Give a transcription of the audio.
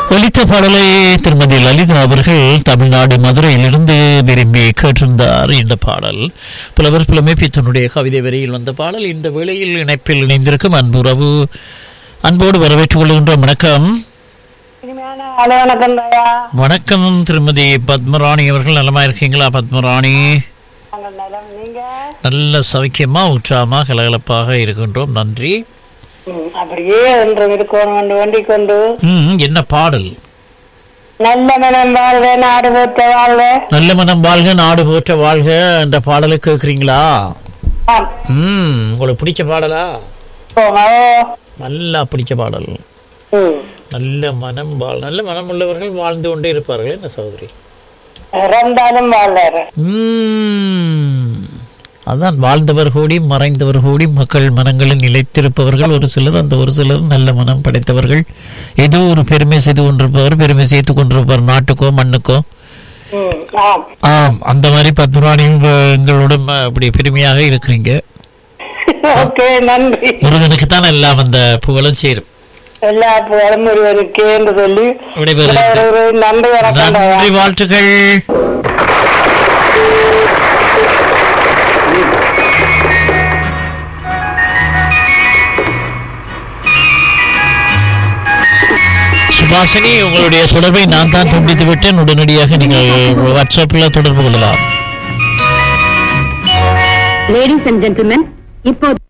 ஒலித்த பாடலை திருமதி லலிதா அவர்கள் தமிழ்நாடு மதுரையிலிருந்து விரும்பி கேட்டிருந்தார் இந்த பாடல் புலவர் புலமைப்பி தன்னுடைய கவிதை வரியில் வந்த பாடல் இந்த வேளையில் இணைப்பில் இணைந்திருக்கும் அன்புறவு அன்போடு வரவேற்றுக் கொள்கின்ற வணக்கம் இனிமையான ஹலோ வணக்கம் தாயா வணக்கம் திருமதி பத்மராணி அவர்கள் நலமா இருக்கீங்களா பத்மராணி நாங்கள் நலம் நீங்க நல்ல சௌக்கியமா உற்சாகமா கலகலப்பாக இருக்கின்றோம் நன்றி ம், அப்படியே ஒன்று இருக்கணும் கொண்டு வண்டி கொண்டு ம் என்ன பாடல் நல்ல மனம் வாழ்க நாடு போற்ற வாழ்க நல்ல மனம் வாழ்க நாடு போற்ற வாழ்க என்ற பாடலை கேட்குறீங்களா ஆம். ம் உங்களுக்கு பிடிச்ச பாடலா போங்க. நல்லா பிடிச்ச பாடல் ம். நல்ல மனம் வாழ் நல்ல மனம் உள்ளவர்கள் வாழ்ந்து கொண்டே இருப்பார்கள் என்ன சகோதரி இறந்தாலும் வாழ்வார் ம், அதான் வாழ்ந்தவர் கூடி மறைந்தவர் கூடி மக்கள் மனங்களில் நிலைத்திருப்பவர்கள் ஒரு சிலர் அந்த ஒரு சிலர் நல்ல மனம் படைத்தவர்கள் ஏதோ ஒரு பெருமை செய்து கொண்டிருப்பவர் பெருமை செய்து கொண்டிருப்பவர் நாட்டுக்கோ மண்ணுக்கோ ம், ஆம் ஆம் அந்த மாதிரி பத்மராணியும் உங்க- எங்களோட ம- அப்படி பெருமையாக இருக்கிறீங்க ஓகே நன்றி முருகனுக்கு தான் எல்லாம் அந்த புகழும் சேரும் எல்லா புகழும் ஒருவருக்கே என்று சொல்லி விடைபெறுகிறேன். ஒரு நன்றி வணக்கம் தாயா நன்றி வாழ்த்துக்கள் சுபாஷினி உங்களுடைய தொடர்பை நான் தான் துண்டித்து விட்டேன் உடனடியாக நீங்கள் வாட்ஸ்அப்பில் தொடர்பு கொள்ளலாம் Ladies and gentlemen, இப்போது